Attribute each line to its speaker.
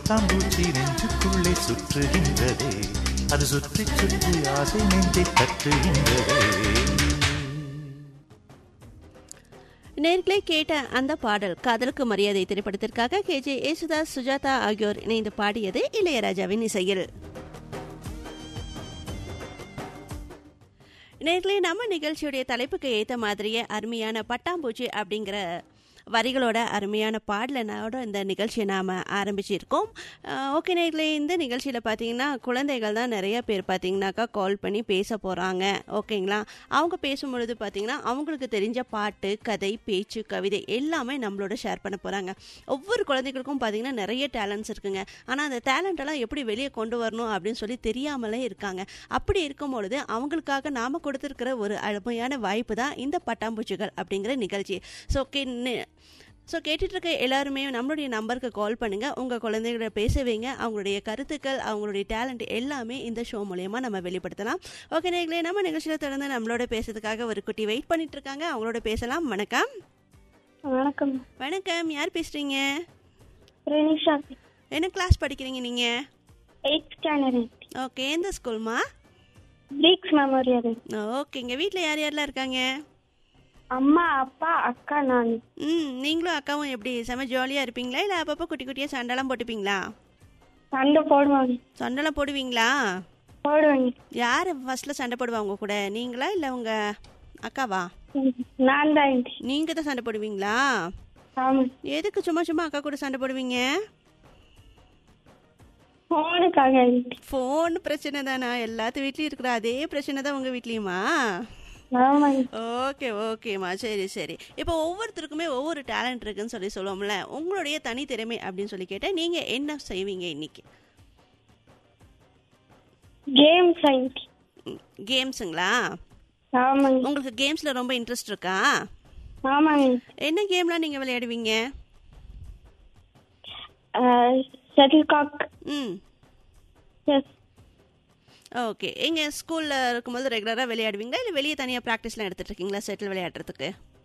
Speaker 1: பட்டாம்பூச்சி நெஞ்சுக்குள்ளே சுற்றுகின்றதே அது சுற்றி சுற்றி ஆசை நெஞ்சை தட்டுகின்றதே
Speaker 2: நேர்களே கேட்ட அந்த பாடல் காதலுக்கு மரியாதை திரைப்படத்திற்காக கே ஜே யேசுதாஸ் சுஜாதா ஆகியோர் இணைந்து பாடியது இளையராஜாவின் இசையில் நேர்களே நம்ம நிகழ்ச்சியுடைய தலைப்புக்கு ஏற்ற மாதிரியே அருமையான பட்டாம்பூச்சி அப்படிங்கிற வரிகளோட அருமையான பாடலனோட இந்த நிகழ்ச்சியை நாம் ஆரம்பிச்சிருக்கோம் ஓகே நேர்களே இந்த நிகழ்ச்சியில் பார்த்தீங்கன்னா குழந்தைகள் தான் நிறைய பேர் பார்த்தீங்கன்னாக்கா கால் பண்ணி பேச போகிறாங்க ஓகேங்களா அவங்க பேசும்பொழுது பார்த்தீங்கன்னா அவங்களுக்கு தெரிஞ்ச பாட்டு கதை பேச்சு கவிதை எல்லாமே நம்மளோட ஷேர் பண்ண போகிறாங்க ஒவ்வொரு குழந்தைகளுக்கும் பார்த்தீங்கன்னா நிறைய டேலண்ட்ஸ் இருக்குங்க ஆனால் அந்த டேலண்ட் எல்லாம் எப்படி வெளியே கொண்டு வரணும் அப்படின்னு சொல்லி தெரியாமலே இருக்காங்க அப்படி இருக்கும் பொழுது அவங்களுக்காக நாம் கொடுத்துருக்கிற ஒரு அருமையான வாய்ப்பு தான் இந்த பட்டாம்பூச்சிகள் அப்படிங்கிற நிகழ்ச்சி ஸோ ஓகே ஸோ கேட்டுட்டு இருக்க எல்லாருமே நம்மளுடைய நம்பருக்கு கால் பண்ணுங்கள் உங்கள் குழந்தைகளை பேச வைங்க அவங்களுடைய கருத்துக்கள் அவங்களுடைய டேலண்ட் எல்லாமே இந்த ஷோ மூலயமா நம்ம வெளிப்படுத்தலாம் ஓகே நேர்களே நம்ம நிகழ்ச்சியில் தொடர்ந்து நம்மளோட பேசுறதுக்காக ஒரு குட்டி வெயிட் பண்ணிட்டு இருக்காங்க அவங்களோட பேசலாம் வணக்கம்
Speaker 3: வணக்கம்
Speaker 2: வணக்கம் யார் பேசுறீங்க
Speaker 3: ரெனிஷா
Speaker 2: என்ன கிளாஸ் படிக்கிறீங்க நீங்கள்
Speaker 3: எயிட் ஸ்டாண்டர்ட்
Speaker 2: ஓகே எந்த ஸ்கூல்மா
Speaker 3: பிரீக்ஸ் மெமோரியல்
Speaker 2: ஓகேங்க வீட்டில் யார் யாரெல்லாம் இருக்காங்க
Speaker 3: அம்மா அப்பா அக்கா நான்
Speaker 2: ம் நீங்களும் அக்காவும் எப்படி செம ஜாலியாக இருப்பீங்களா இல்லை அப்பப்போ குட்டி குட்டியாக சண்டைலாம் போட்டுப்பீங்களா
Speaker 3: சண்டை போடுவாங்க
Speaker 2: சண்டைலாம் போடுவீங்களா
Speaker 3: போடுவாங்க
Speaker 2: யார் ஃபர்ஸ்ட்டில் சண்டை போடுவா உங்க கூட நீங்களா இல்லை உங்க அக்காவா
Speaker 3: நான் தான் ஆண்டி.
Speaker 2: நீங்கள் தான் சண்டை போடுவீங்களா
Speaker 3: ஆமா
Speaker 2: எதுக்கு சும்மா சும்மா அக்கா கூட சண்டை போடுவீங்க
Speaker 3: போனுக்காக ஆண்டி.
Speaker 2: ஃபோன் பிரச்சனை தானா எல்லாத்து வீட்லேயும் இருக்கிற அதே பிரச்சனை தான் உங்கள் வீட்லேயுமா
Speaker 3: ஆமாங்க
Speaker 2: ஓகே ஓகேம்மா சரி சரி இப்போ ஒவ்வொருத்தருக்குமே ஒவ்வொரு டேலண்ட் இருக்குன்னு சொல்லி சொல்லுவோம்ல உங்களுடைய தனித்திறமை அப்படின்னு சொல்லி கேட்டால் நீங்கள் என்ன செய்வீங்க இன்னைக்கு
Speaker 3: கேம்ஸ் ஆண்டி.
Speaker 2: கேம்ஸுங்களா
Speaker 3: ஆமாங்க
Speaker 2: உங்களுக்கு கேம்ஸில் ரொம்ப இன்ட்ரெஸ்ட் இருக்கா
Speaker 3: ஆமாங்க
Speaker 2: என்ன கேம்லாம் நீங்கள் விளையாடுவீங்க
Speaker 3: ஷட்டில் காக்
Speaker 2: ம்
Speaker 3: எஸ்
Speaker 2: ஓகே எங்க ஸ்கூல்ல இருக்கும்போது ரெகுலரா விளையாடுவீங்களா இல்ல வெளியே தனியா ப்ராக்டிஸ்லாம் எடுத்துட்டு இருக்கீங்களா செட்டில் விளையாடுறதுக்கு